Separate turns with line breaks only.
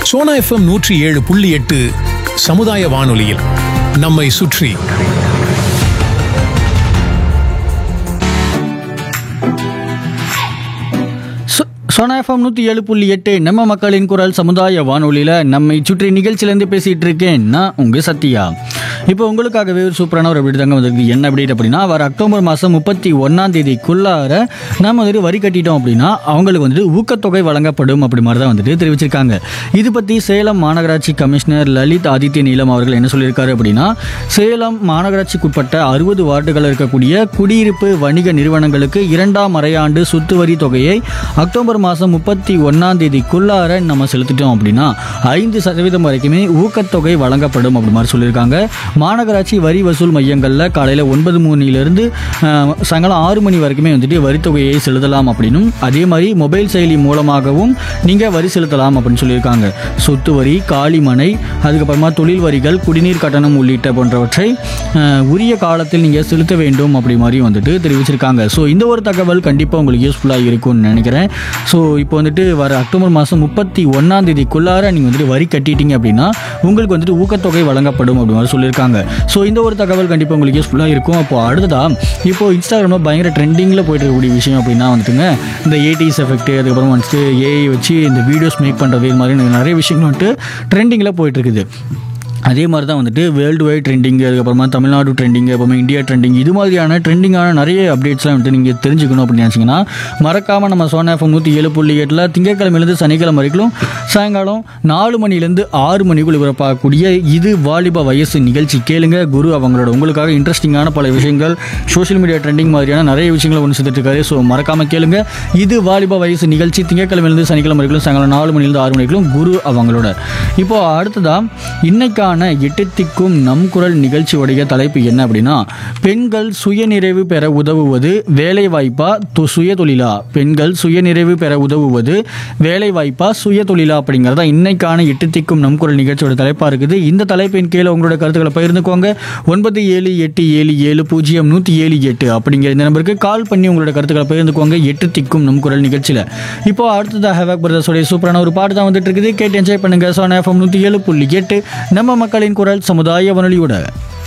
Sona FM நூற்றி ஏழு புள்ளி எட்டு சமுதாய வானொலியில் நம்மை சுற்றி
சோ- சோனா எஃப்எம் நூற்றி ஏழு புள்ளி எட்டு நம்ம மக்களின் குரல் சமுதாய வானொலியில் நம்மை சுற்றி நிகழ்ச்சியிலேருந்து பேசிகிட்டு இருக்கேன் நான் உங்கள் சத்யா இப்போ உங்களுக்காகவே ஒரு சூப்பரான ஒரு அப்படி தாங்க வந்திருக்கு என்ன அப்டேட் அப்படின்னா வர அக்டோபர் மாதம் முப்பத்தி ஒன்றாம் தேதிக்குள்ளார நம்ம வந்துட்டு வரி கட்டிட்டோம் அப்படின்னா அவங்களுக்கு வந்துட்டு ஊக்கத்தொகை வழங்கப்படும் அப்படி மாதிரி தான் வந்துட்டு தெரிவிச்சிருக்காங்க இது பற்றி சேலம் மாநகராட்சி கமிஷனர் லலித் ஆதித்ய நீலம் அவர்கள் என்ன சொல்லியிருக்காரு அப்படின்னா சேலம் மாநகராட்சிக்குட்பட்ட அறுபது வார்டுகள் இருக்கக்கூடிய குடியிருப்பு வணிக நிறுவனங்களுக்கு இரண்டாம் அரையாண்டு சொத்து வரி தொகையை அக்டோபர் மாதம் முப்பத்தி ஒன்றாம் தேதிக்குள்ளார நம்ம செலுத்திட்டோம் அப்படின்னா ஐந்து சதவீதம் வரைக்குமே ஊக்கத்தொகை வழங்கப்படும் அப்படி மாதிரி சொல்லியிருக்காங்க மாநகராட்சி வரி வசூல் மையங்களில் காலையில் ஒன்பது மணிலேருந்து சாயங்காலம் ஆறு மணி வரைக்குமே வந்துட்டு வரித்தொகையை செலுத்தலாம் அப்படின்னும் அதே மாதிரி மொபைல் செயலி மூலமாகவும் நீங்கள் வரி செலுத்தலாம் அப்படின்னு சொல்லியிருக்காங்க சொத்து வரி காலிமனை அதுக்கப்புறமா தொழில் வரிகள் குடிநீர் கட்டணம் உள்ளிட்ட போன்றவற்றை அஹ், உரிய காலத்தில் நீங்கள் செலுத்த வேண்டும் அப்படி மாதிரி வந்துட்டு தெரிவிச்சிருக்காங்க ஸோ இந்த ஒரு தகவல் கண்டிப்பாக உங்களுக்கு யூஸ்ஃபுல்லாக இருக்கும்னு நினைக்கிறேன் ஸோ இப்போ வந்துட்டு வர அக்டோபர் மாதம் முப்பத்தி ஒன்றாம் தேதிக்குள்ளார நீங்கள் வந்துட்டு வரி கட்டிட்டீங்க அப்படின்னா உங்களுக்கு வந்துட்டு ஊக்கத்தொகை வழங்கப்படும் அப்படி மாதிரி சொல்லியிருக்காங்க ஸோ இந்த ஒரு தகவல் கண்டிப்பாக உங்களுக்கு யூஸ்ஃபுல்லாக இருக்கும் அப்போ அடுத்ததா இப்போ இன்ஸ்டாகிராமில் பயங்கர ட்ரெண்டிங்கில் போயிட்டு இருக்கக்கூடிய விஷயம் அப்படின்னா வந்துட்டுங்க இந்த ஏடிஎஸ் எஃபெக்ட் அதுக்கப்புறம் வந்துட்டு ஏஐ வச்சு இந்த வீடியோஸ் மேக் பண்ணுறது இது மாதிரி நிறைய விஷயங்கள் வந்துட்டு ட்ரெண்டிங்கில் போயிட்டு இருக்குது அதே மாதிரி தான் வந்துட்டு வேர்ல்டு வைட் ட்ரெண்டிங் அதுக்கப்புறமா தமிழ்நாடு ட்ரெண்டிங் அப்புறமா இந்தியா ட்ரெண்டிங் இது மாதிரியான ட்ரெண்டிங்கான நிறைய அப்டேட்ஸ்லாம் வந்துட்டு நீங்கள் தெரிஞ்சுக்கணும் அப்படின்னு நினச்சிங்கன்னா மறக்காமல் நம்ம சோனா எஃப்எம் நூற்றி ஏழு புள்ளி எட்டில் திங்கட்கிழமையிலேருந்து சனிக்கிழமை வரைக்கும் சாயங்காலம் நாலு மணிலேருந்து ஆறு மணிக்குள் ஒளிபரப்பாகக்கூடிய இது வாலிப வயசு நிகழ்ச்சி கேளுங்க குரு அவங்களோட உங்களுக்காக இன்ட்ரெஸ்டிங்கான பல விஷயங்கள் சோஷியல் மீடியா ட்ரெண்டிங் மாதிரியான நிறைய விஷயங்களை ஒன்று சேர்த்துட்டு இருக்காரு ஸோ மறக்காமல் கேளுங்க இது வாலிப வயசு நிகழ்ச்சி திங்கட்கிழமையிலேருந்து சனிக்கிழமை வரைக்கும் சாயங்காலம் நாலு மணிலேருந்து ஆறு மணிக்கும் குரு அவங்களோட இப்போ அடுத்ததா இன்னைக்கான எட்டு திக்கும் நம் குரல் நிகழ்ச்சியுடைய தலைப்பு என்ன அப்படின்னா பெண்கள் சுயநிறைவு பெற உதவுவது வேலை வாய்ப்பா சுய தொழிலா பெண்கள் சுயநிறைவு பெற உதவுவது வேலை வாய்ப்பா சுய தொழிலா அப்படிங்கிறதா இன்னைக்கான எட்டு திக்கும் நம் குரல் நிகழ்ச்சியோட தலைப்பா இருக்குது இந்த தலைப்பின் கீழே உங்களோட கருத்துக்களை பகிர்ந்துக்கோங்க ஒன்பது ஏழு எட்டு ஏழு ஏழு பூஜ்ஜியம் நூற்றி ஏழு எட்டு அப்படிங்கிற இந்த நம்பருக்கு கால் பண்ணி உங்களோட கருத்துக்களை பகிர்ந்துக்கோங்க எட்டு திக்கும் நம் குரல் நிகழ்ச்சியில் இப்போ அடுத்ததாக ஹேவாக் பிரதர்ஸோடைய சூப்பரான ஒரு பாட்டு தான் வந்துட்டு இருக்குது கேட்டு என்ஜாய் பண்ணுங்க சோனா எஃப்எம் நூற்றி ஏழு புள்ளி எட்டு நம்ம மக்களின் குரல் சமுதாய வானொலியோட